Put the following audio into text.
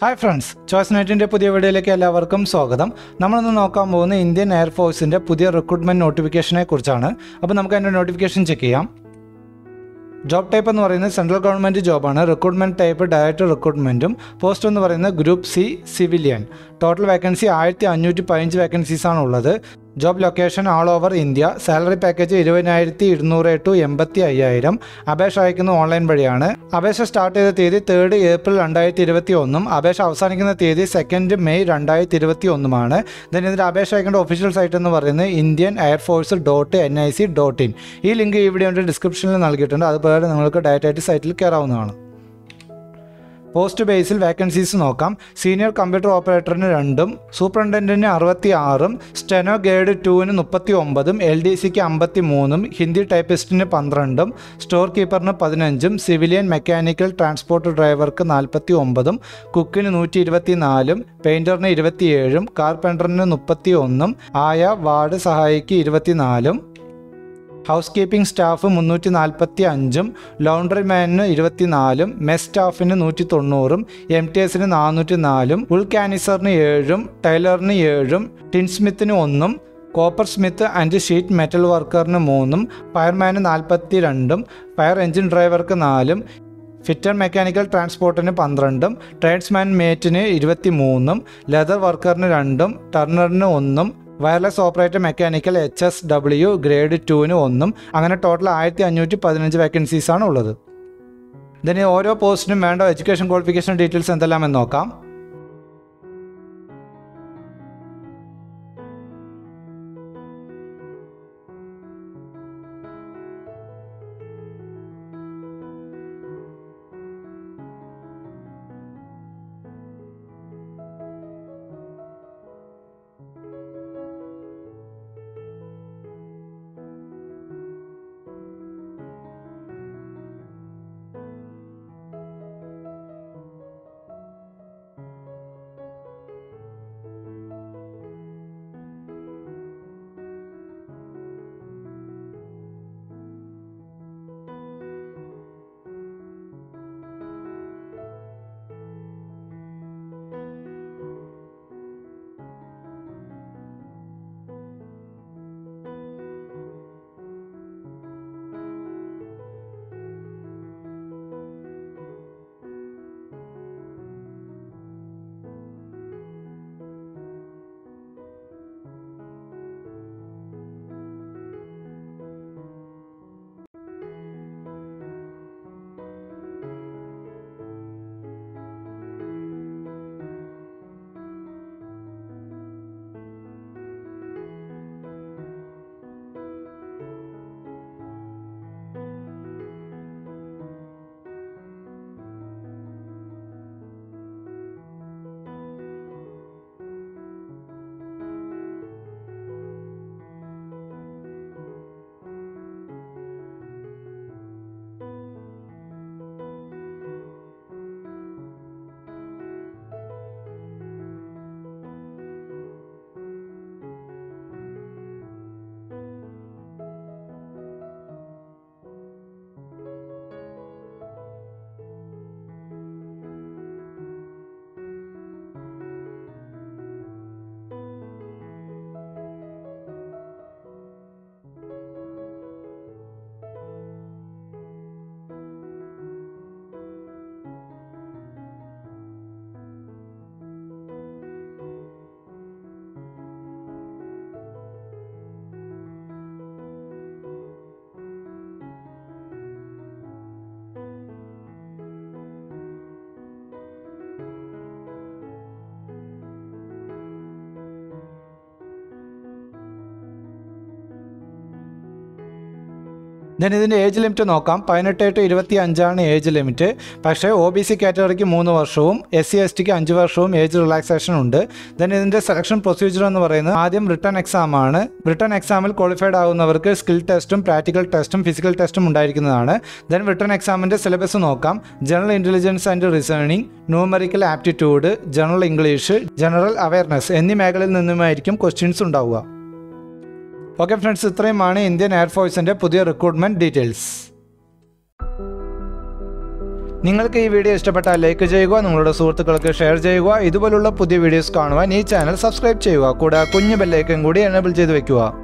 hi friends choice നെറ്റിൻ്റെ പുതിയ വീഡിയോയിലേക്ക് എല്ലാവർക്കും സ്വാഗതം നമ്മളിന്ന് നോക്കാൻ പോകുന്ന ഇന്ത്യൻ എയർഫോഴ്സിൻ്റെ പുതിയ റിക്രൂട്ട്മെൻറ്റ് നോട്ടിഫിക്കേഷനെ കുറിച്ചാണ് അപ്പോൾ നമുക്ക് അതിൻ്റെ നോട്ടിഫിക്കേഷൻ ചെക്ക് ചെയ്യാം ജോബ് ടൈപ്പ് എന്ന് പറയുന്നത് സെൻട്രൽ ഗവൺമെൻറ് ജോബാണ് റിക്രൂട്ട്മെൻറ്റ് ടൈപ്പ് ഡയറക്റ്റ് റിക്രൂട്ട്മെൻറ്റും പോസ്റ്റ് എന്ന് പറയുന്നത് group C civilian total vacancy ആയിരത്തി അഞ്ഞൂറ്റി പതിനഞ്ച് വേക്കൻസീസാണ് ഉള്ളത് job location all over India salary package ഇരുപതിനായിരത്തി ഇരുന്നൂറ് ടു എൺപത്തി അയ്യായിരം അപേക്ഷ അയക്കുന്നത് ഓൺലൈൻ വഴിയാണ് അപേക്ഷ സ്റ്റാർട്ട് ചെയ്ത തീയതി തേർഡ് ഏപ്രിൽ രണ്ടായിരത്തി ഇരുപത്തി ഒന്നും അപേക്ഷ അവസാനിക്കുന്ന തീയതി സെക്കൻഡ് മെയ് രണ്ടായിരത്തി ഇരുപത്തി ഒന്നുമാണ് ദെൻ ഇതിൻ്റെ അപേക്ഷ അയക്കേണ്ട ഒഫീഷ്യൽ സൈറ്റ് എന്ന് പറയുന്നത് Indian air force dot N I C dot in ഈ ലിങ്ക് ഈ വീഡിയോയുടെ ഡിസ്ക്രിപ്ഷനിൽ നൽകിയിട്ടുണ്ട് അതുപോലെ നിങ്ങൾക്ക് ഡയറക്റ്റ് ആയിട്ട് സൈറ്റിൽ കയറാവുന്നതാണ് പോസ്റ്റ് ബേസിൽ വേക്കൻസീസ് നോക്കാം സീനിയർ കമ്പ്യൂട്ടർ ഓപ്പറേറ്ററിന് രണ്ടും സൂപ്രണ്ടൻറ്റിന് അറുപത്തി ആറും സ്റ്റെനോ ഗേഡ് ടുവിന് മുപ്പത്തി ഒമ്പതും എൽ ഡി സിക്ക് അമ്പത്തി മൂന്നും ഹിന്ദി ടൈപ്പിസ്റ്റിന് പന്ത്രണ്ടും സ്റ്റോർ കീപ്പറിന് പതിനഞ്ചും സിവിലിയൻ മെക്കാനിക്കൽ ട്രാൻസ്പോർട്ട് ഡ്രൈവർക്ക് നാൽപ്പത്തി ഒമ്പതും കുക്കിന് നൂറ്റി ഇരുപത്തി നാലും പെയിൻറ്ററിന് ഇരുപത്തിയേഴും കാർപ്പൻറ്ററിന് മുപ്പത്തി ഒന്നും ആയ വാർഡ് സഹായിക്ക് ഇരുപത്തിനാലും ഹൗസ് കീപ്പിംഗ് സ്റ്റാഫ് മുന്നൂറ്റി നാൽപ്പത്തി അഞ്ചും ലോണ്ടറി മാനിന് ഇരുപത്തിനാലും മെസ് സ്റ്റാഫിന് നൂറ്റി തൊണ്ണൂറും എം ടി എസിന് നാനൂറ്റി നാലും ഉൾ കാനിസറിന് ഏഴും ടൈലറിന് ഏഴും ടിൻസ്മിത്തിന് ഒന്നും coppersmith and sheet metal വർക്കറിന് മൂന്നും ഫയർമാന് നാൽപ്പത്തി രണ്ടും ഫയർ എഞ്ചിൻ ഡ്രൈവർക്ക് നാലും ഫിറ്റർ മെക്കാനിക്കൽ ട്രാൻസ്പോർട്ടിന് പന്ത്രണ്ടും ട്രേഡ്സ്മാൻ മേറ്റിന് ഇരുപത്തി മൂന്നും ലെതർ വർക്കറിന് രണ്ടും ടർണറിന് ഒന്നും wireless operator mechanical H S W grade ടുവിന് ഒന്നും അങ്ങനെ ടോട്ടൽ ആയിരത്തി അഞ്ഞൂറ്റി പതിനഞ്ച് വേക്കൻസീസ് ആണ് ഉള്ളത് ഇതിന് ഓരോ പോസ്റ്റിനും വേണ്ട എഡ്യൂക്കേഷൻ ക്വാളിഫിക്കേഷൻ ഡീറ്റെയിൽസ് എന്തെല്ലാം എന്ന് നോക്കാം ദെൻ ഇതിൻ്റെ ഏജ് ലിമിറ്റ് നോക്കാം പതിനെട്ട് ടു ഇരുപത്തി അഞ്ചാണ് ഏജ് ലിമിറ്റ് പക്ഷേ ഒ ബി സി കാറ്റഗറിക്ക് മൂന്ന് വർഷവും എസ് സി എസ് ടിക്ക് അഞ്ച് വർഷവും ഏജ് റിലാക്സേഷൻ ഉണ്ട് ദെൻ ഇതിൻ്റെ സെലക്ഷൻ പ്രൊസീജിയർ എന്ന് പറയുന്നത് ആദ്യം റിട്ടേൺ എക്സാം ആണ് റിട്ടേൺ എക്സാമിൽ ക്വാളിഫൈഡ് ആകുന്നവർക്ക് സ്കിൽ ടെസ്റ്റും പ്രാക്ടിക്കൽ ടെസ്റ്റും ഫിസിക്കൽ ടെസ്റ്റും ഉണ്ടായിരിക്കുന്നതാണ് ദെൻ റിട്ടേൺ എക്സാമിൻ്റെ സിലബസ് നോക്കാം general intelligence and reasoning numerical aptitude general English general awareness എന്നീ മേഖലയിൽ നിന്നുമായിരിക്കും ക്വസ്റ്റ്യൻസ് ഉണ്ടാവുക ഓക്കെ ഫ്രണ്ട്സ് ഇത്രയുമാണ് ഇന്ത്യൻ എയർഫോഴ്സിൻ്റെ പുതിയ റിക്രൂട്ട്മെൻറ്റ് ഡീറ്റെയിൽസ് നിങ്ങൾക്ക് ഈ വീഡിയോ ഇഷ്ടപ്പെട്ടാൽ ലൈക്ക് ചെയ്യുക നിങ്ങളുടെ സുഹൃത്തുക്കൾക്ക് ഷെയർ ചെയ്യുക ഇതുപോലുള്ള പുതിയ വീഡിയോസ് കാണുവാൻ ഈ ചാനൽ സബ്സ്ക്രൈബ് ചെയ്യുക കൂടെ ആ കുഞ്ഞു ബെല്ലൈക്കൻ കൂടി എനേബിൾ ചെയ്ത് വെക്കുക